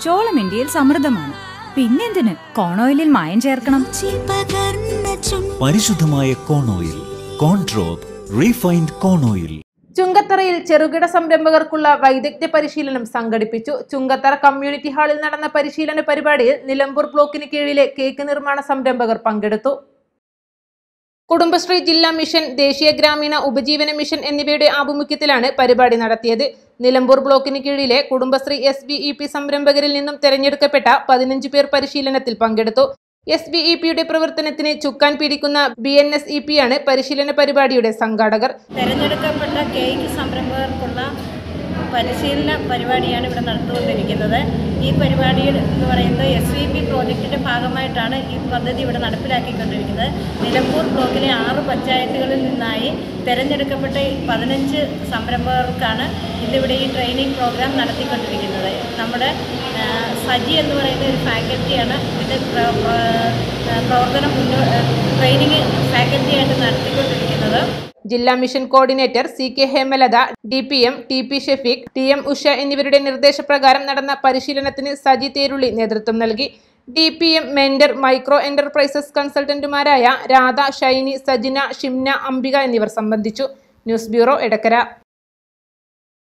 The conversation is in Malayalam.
ചോളം ഇന്ത്യയിൽ സമൃദ്ധമാണ് പിന്നെന്തിന് കോണോയിലിൽ മായം ചേർക്കണം പരിശുദ്ധമായ കോൺ ഓയിൽ കോൺട്രോപ്പ് റീഫൈൻഡ് കോൺ ഓയിൽ ചുങ്കത്തറയിൽ ചെറുകിട സംരംഭകർക്കുള്ള വൈദഗ്ധ്യ പരിശീലനം സംഘടിപ്പിച്ചു ചുങ്കത്തറ കമ്മ്യൂണിറ്റി ഹാളിൽ നടന്ന പരിശീലന പരിപാടിയിൽ നിലമ്പൂർ ബ്ലോക്കിന് കീഴിലെ കേക്ക് നിർമ്മാണ സംരംഭകർ പങ്കെടുത്തു കുടുംബശ്രീ ജില്ലാ മിഷൻ ദേശീയ ഗ്രാമീണ ഉപജീവന മിഷൻ എന്നിവയുടെ ആഭിമുഖ്യത്തിലാണ് പരിപാടി നടത്തിയത് നിലമ്പൂർ ബ്ലോക്കിന് കീഴിലെ Kudumbashree S B E P സംരംഭകരിൽ നിന്നും തെരഞ്ഞെടുക്കപ്പെട്ട പതിനഞ്ച് പേർ പരിശീലനത്തിൽ പങ്കെടുത്തു എസ് ബി ഇ പിയുടെ പ്രവർത്തനത്തിന് ചുക്കാൻ പിടിക്കുന്ന B N S E P ആണ് പരിശീലന പരിപാടിയുടെ സംഘാടകർ തിരഞ്ഞെടുക്കപ്പെട്ട കേക്ക് സംരംഭകർക്കുള്ള പരിശീലന പരിപാടിയാണ് ഇവിടെ നടത്തുകൊണ്ടിരിക്കുന്നത് ഈ പരിപാടി എന്ന് പറയുന്നത് എസ് വി പി പ്രോജക്റ്റിൻ്റെ ഭാഗമായിട്ടാണ് ഈ പദ്ധതി ഇവിടെ നടപ്പിലാക്കിക്കൊണ്ടിരിക്കുന്നത് നിലമ്പൂർ ബ്ലോക്കിലെ ആറ് പഞ്ചായത്തുകളിൽ നിന്നായി തിരഞ്ഞെടുക്കപ്പെട്ട ഈ പതിനഞ്ച് സംരംഭകർക്കാണ് ഇന്നിവിടെ ഈ ട്രെയിനിങ് പ്രോഗ്രാം നടത്തിക്കൊണ്ടിരിക്കുന്നത് നമ്മുടെ ആ, സജി എന്ന് പറയുന്ന ഒരു ഫാക്കൽറ്റിയാണ് ഇതിൻ്റെ പ്ര- പ്ര- പ്രവർത്തനം മുന്നോ ട്രെയിനിങ് ഫാക്കൽറ്റിയായിട്ട് നടത്തിക്കൊണ്ടിരിക്കുന്നത് ജില്ലാ mission coordinator C K Hemalatha D P M T P Shefeeq T M Usha എന്നിവരുടെ നിർദ്ദേശപ്രകാരം നടന്ന പരിശീലനത്തിന് സജി തേരുള്ളി നേതൃത്വം നൽകി D P M mentor micro enterprises കൺസൾട്ടന്റുമാരായ രാധ ഷൈനി സജിന ഷിംന അംബിക എന്നിവർ സംബന്ധിച്ചു ന്യൂസ് ബ്യൂറോ എടക്കര